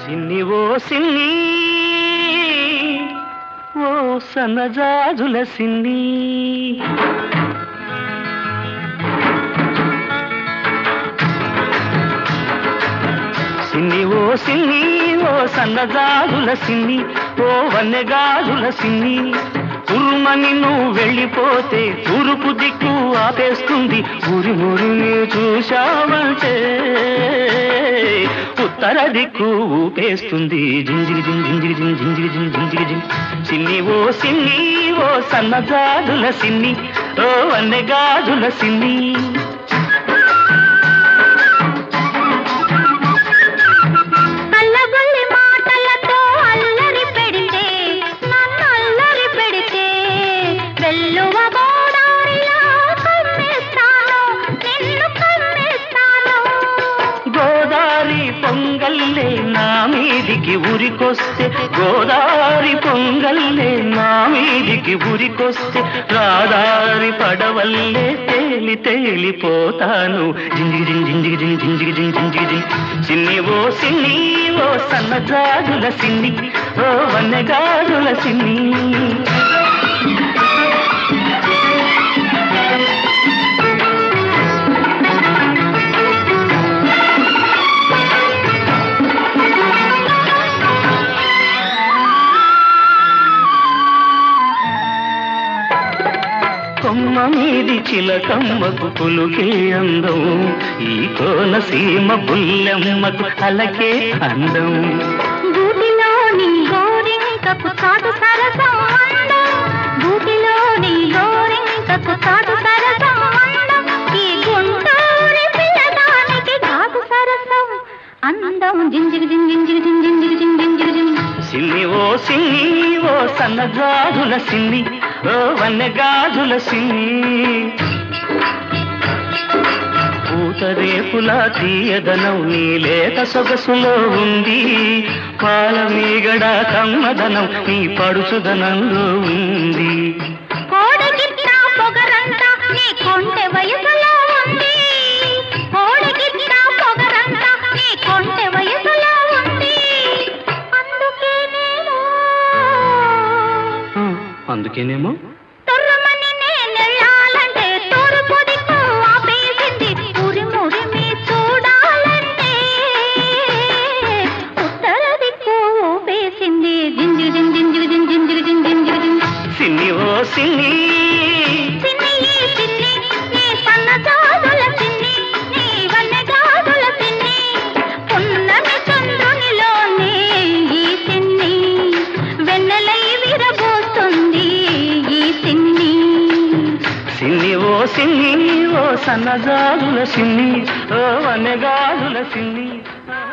సిన్ని ఓ సిన్ని ఓ సన్నజాజుల సిన్ని సిన్ని ఓ సిన్ని ఓ సన్నజాజుల సిన్ని ఓ వన్నెగాజుల సిన్ని ఉరుమని నువ్వు వెళ్ళిపోతే తూర్పు దిక్కు ఆపేస్తుంది ఊరి మురిని చూశావంటే ఉత్తర దిక్కు ఊపేస్తుంది జింజిరి జిం జింజిరి జిం జింజిరి జిం జింజిరి జిం సిన్ని ఓ సిన్ని ఓ సన్నజాజుల సిన్ని ఓ వన్నెగాజుల సిన్ని అల్లగొల్లి మాటలతో అల్లరి పెడితే నన్ను అల్లరి పెడితే వెల్లువ గోడారిలా కమ్మేస్తాను నిన్ను కమ్మేస్తాను గోదారి పొంగల్లే నా మీదికి ఉరికొస్తే గోదారి పొంగల్లే నా మీదికి ఉరికొస్తే రాదారి పడవల్లే తేలి తేలిపోతాను జింజిగి జింగ్ జింజిగి జింగ్ జింజిగి జింగ్ జింజిగి జింగ్ సిన్ని ఓ సిన్ని ఓ సన్నజాజుల సిన్ని ఓ వన్నెగాజుల సిన్ని కొమ్మ మీది చిలకమ్మకు పులుకే అందం ఈ కోనసీమ బుల్లెమ్మకు అలకే అందం గూటిలోని గోరింకకు చాటు సరసం అందం గూటిలోని గోరింకకు చాటు సరసం అందం ఈ గుంటూరి పిల్లదానికి కాదు సరసం అందం జింజిగి జింజిగి జింజిగి జింజిగి జింజిగి సిన్ని ఓ సిన్ని ఓ సన్నగాజుల సిన్ని ఓ వన్నెగాజుల సిన్ని పూతరేపుల తీయదనం నీ లేత సొగసులో ఉంది పాల మీగడ కమ్మదనం నీ పడుచుదనంలో ఉంది కోడిగిట్ట పొగరంతా నీ కొంటె వయసులో ఉంది కోడిగిట్ట పొగరంతా నీ కొంటె వయసులో ఉంది అందుకేనేమో ఆ, అందుకేనేమో తుర్రుమని నేనెళ్ళాలంటే తూర్పు దిక్కు ఆపేసింది ఉరిమి ఉరిమి చూడాలంటే ఉత్తర దిక్కు ఊపేసింది జింజిగి జింజిగి జింజిగి జింజిగి జింజిగి సిన్ని ఓ సిన్ని చిన్ని ఈ చిన్ని నీ సన్నజాజుల చిన్ని నీ వన్నెగాజుల చిన్ని పున్నమి చంద్రునిలోనే ఈ చిన్ని వెన్నెలై విరబోస్తుంది ఈ చిన్ని సిన్ని ఓ సిన్ని ఓ సన్నజాజుల సిన్ని ఓ వనగాజుల సిన్ని